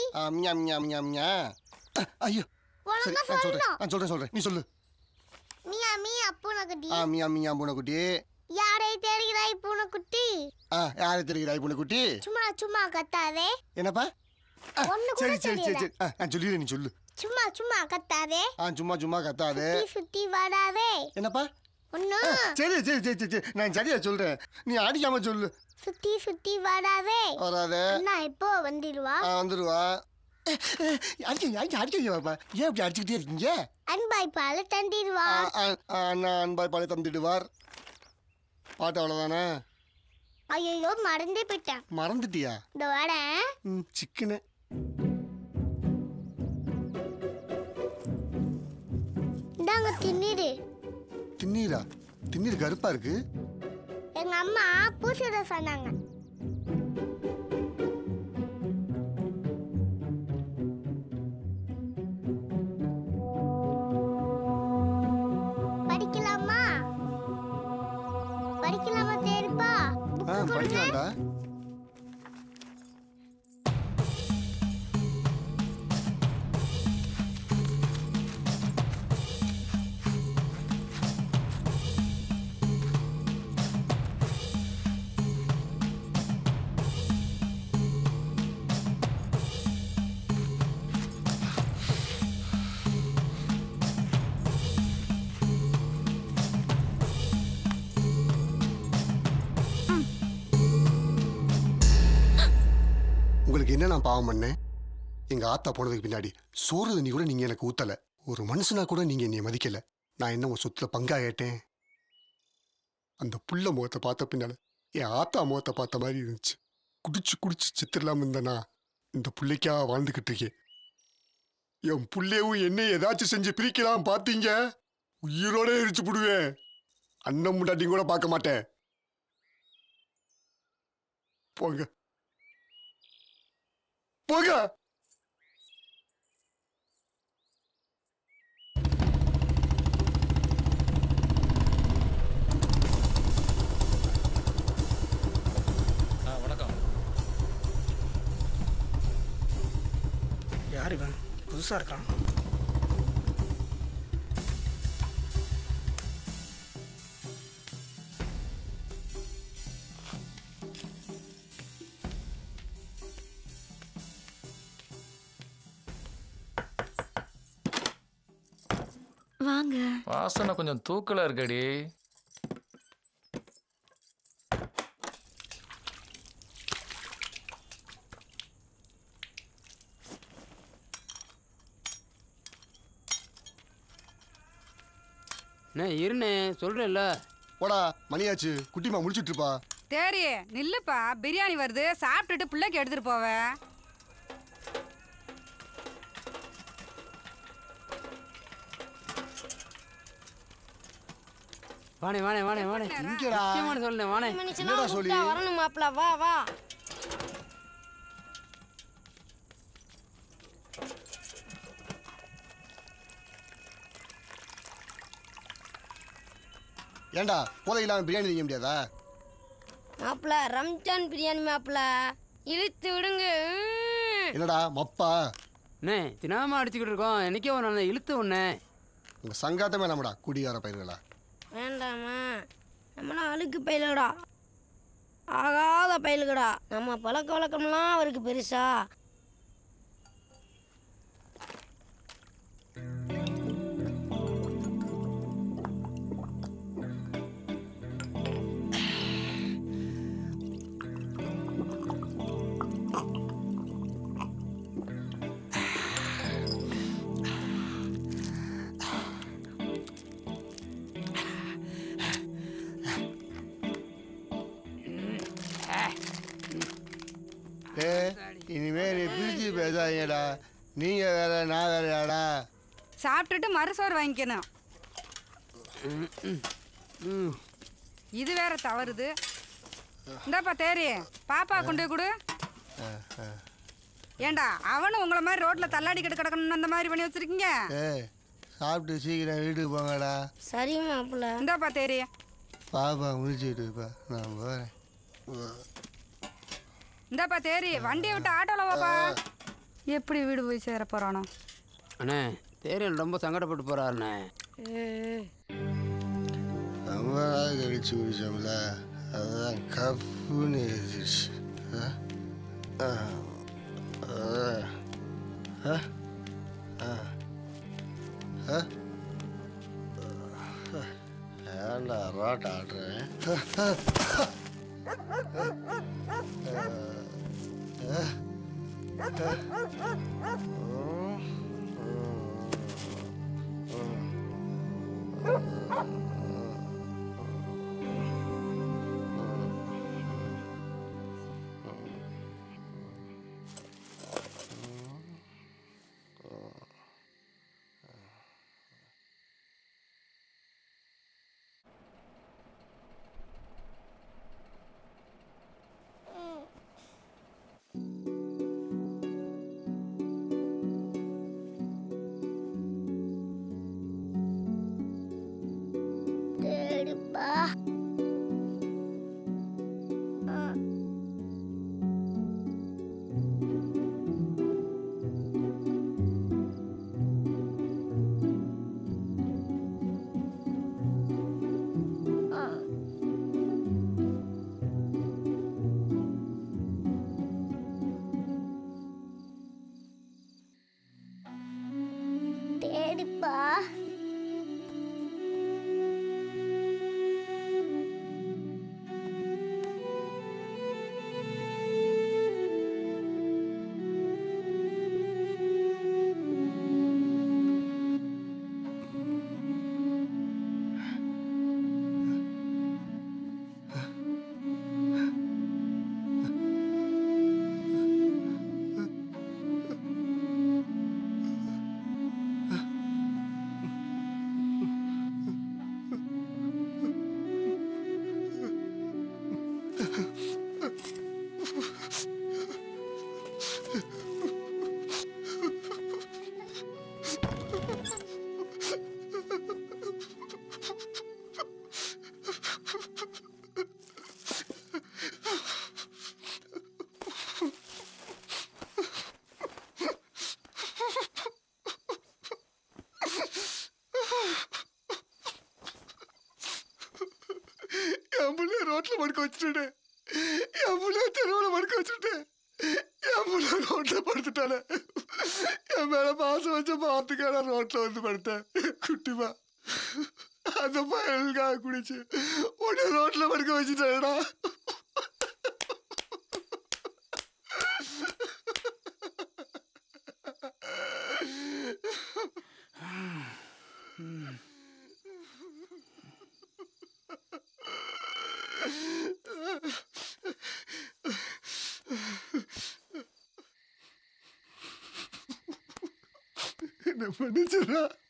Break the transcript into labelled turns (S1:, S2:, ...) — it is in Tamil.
S1: ஆ, மியா மியா மியா மியா அ, ஐயோ சரி
S2: ஒழுங்கா
S1: நான் சொல்றேன்
S2: சொல்லணும்
S1: நான் சொல்றேன் சொல்றேன் நீ சொல்லு
S2: மியா மியா பூனைக்குட்டி
S1: ஆ மியா மியா பூனைக்குட்டி
S2: யாரை தேடுகிறாய் பூனைக்குட்டி
S1: ஆ யாரை தெரிகிறாய் பூனைக்குட்டி
S2: சும்மா சும்மா கத்தாதே
S1: என்னப்பா ஆ,
S2: ஒண்ணு கூட
S1: சரி சரி சரி
S2: தெரியல.
S1: சரி ஆ, நான் சொல்லிடுறேன் நீ சொல்லு
S2: சும்மா சும்மா கத்தாதே
S1: ஆ சும்மா சும்மா கத்தாதே
S2: சுத்தி சுத்தி வராதே
S1: என்னப்பா
S2: ஒண்ணு
S1: ஆ, சரி சரி சரி சரி சரி நான் சரியா சொல்றேன் நீ அடிக்காம சொல்லு
S2: சுத்தி சுத்தி வராதே
S1: வராதே
S2: அண்ணா இப்போ வந்துடுவா
S1: ஆ வந்துடுவா அடிக்க அடிக்க அடிக்க பாப்பா ஏன் இப்படி அடிச்சுக்கிட்டே இருக்கீங்க
S2: அன்பாய் பால தண்டிடுவா
S1: ஆ, ஆ, ஆ, அண்ணா அன்பாய் பாலை தந்துடுவார் பாட்டு அவ்வளோதானே
S2: ஐயோ மறந்தே போயிட்டேன்
S1: மறந்துட்டியா
S2: இந்த வரேன்
S1: ம் சிக்கனு
S2: இந்தாங்க தின்னிடு
S1: திண்ணீரா திண்ணீர் கருப்பா இருக்கு
S2: எங்க அம்மா பூசிட சொன்னாங்க படிக்கலாமா படிக்கலாமா தேருப்பா
S1: ஆ படிக்கலாம்டா உங்களுக்கு என்ன நான் பாவம் பண்ணேன் எங்க ஆத்தா போனதுக்கு பின்னாடி சோறு தண்ணி கூட நீங்க எனக்கு ஊத்தல ஒரு மனுஷனா கூட நீங்க என்னை மதிக்கல நான் என்ன உங்க சொத்துல பங்கா கேட்டேன் அந்த புள்ள முகத்தை பார்த்த பின்னால என் ஆத்தா முகத்தை பார்த்த மாதிரி இருந்துச்சு குடிச்சு குடிச்சு சித்திரலாம் இருந்தனா இந்த புள்ளைக்கா வாழ்ந்துகிட்டு இருக்கேன் என் புள்ளையவும் என்ன ஏதாச்சும் செஞ்சு பிரிக்கலாம் பார்த்தீங்க உயிரோட எரிச்சு புடுவேன் அண்ணன் முண்டாட்டியும் கூட பார்க்க மாட்டேன் போங்க போங்க
S3: ஆ வணக்கம்
S4: யார் இவன் புதுசாக இருக்கான்
S5: வாங்க
S3: வாசனை கொஞ்சம் தூக்கலா இருக்கடி
S6: அண்ணே இருண்ணே சொல்கிறேன்ல
S1: போடா மணியாச்சு குட்டிமா முடிச்சிட்டு இருப்பா
S7: சரி நில்லுப்பா பிரியாணி வருது சாப்பிட்டுட்டு பிள்ளைக்கு எடுத்துட்டு போவ
S6: வாணே வாணே வாணே வாணே
S1: இங்கடா
S6: முக்கியமான சொல்லுண்ணே வாணே
S1: என்னடா சொல்லி
S5: வரணும் மாப்பிள வா வா
S1: ஏன்டா போதை இல்லாம பிரியாணி செய்ய முடியாதா
S5: மாப்பிள ரம்ஜான் பிரியாணி மாப்பிள இழுத்து விடுங்க ம்.
S1: என்னடா மப்பா
S6: அண்ணே தினாம அடிச்சுக்கிட்டு இருக்கோம் என்னைக்கே ஒரு நாள் இழுத்து ஒண்ணே
S1: உங்க சங்காத்தமே நம்மடா குடிகார பயிர்களா
S5: வேண்டாமா நம்மளாம் அழுக்கு பயிலுகடா ஆகாத பயிலுகடா நம்ம பழக்க வழக்கம்லாம் அவருக்கு பெருசா
S1: ஏ இனிமே நீ பிரிச்சு பேசாதீங்கடா நீங்க வேற நான் வேறயாடா
S7: சாப்பிட்டுட்டு மறுசோறு வாங்கிக்கணும் இது வேற தவறுது இந்தாப்பா தேரி பாப்பா கொண்டு போய் கொடு ஏண்டா அவனும் உங்களை மாதிரி ரோட்ல தள்ளாடிக்கிட்டு கிடக்கணும்னு அந்த மாதிரி பண்ணி வச்சிருக்கீங்க
S1: ஏ சாப்பிட்டு சீக்கிரம் வீட்டுக்கு போங்கடா
S5: சரி மாப்பிள
S7: இந்தாப்பா தேரி
S1: பாப்பா முடிச்சுட்டு இருப்பா நான் போறேன்
S7: இந்தாப்பா தேரி வண்டியை விட்டு ஆட்டோல வாப்பா எப்படி வீடு போய் சேர போகிறானோ
S6: அண்ணே தேரியல் ரொம்ப சங்கடப்பட்டு போறாருண்ணே
S5: ம்,
S1: ரொம்ப நாள் கழிச்சு குடிச்சோம்ல அதுதான் கப்புன்னு எழுதிருச்சு ஆ? ஆ. ஆ. ஆ. ஆ. ஏன்டா ரோட் ஆடுறேன்
S2: சரிப்பா ஆ. ஆ. தேடிப்பா என் பிள்ளைய ரோட்ல படுக்க வச்சுட்டேன் என் பிள்ளைய தெருவில் படுக்க வச்சுட்டேன் என் பிள்ளை ரோட்ல படுத்துட்டானே என் மேல பாசம் வச்ச பார்த்துக்கான ரோட்ல வந்து படுத்தேன் குட்டிமா அந்த பயலுக்காக குடிச்சு உடனே ரோட்ல படுக்க வச்சுட்டேடா என்ன பண்ணிச்சுடா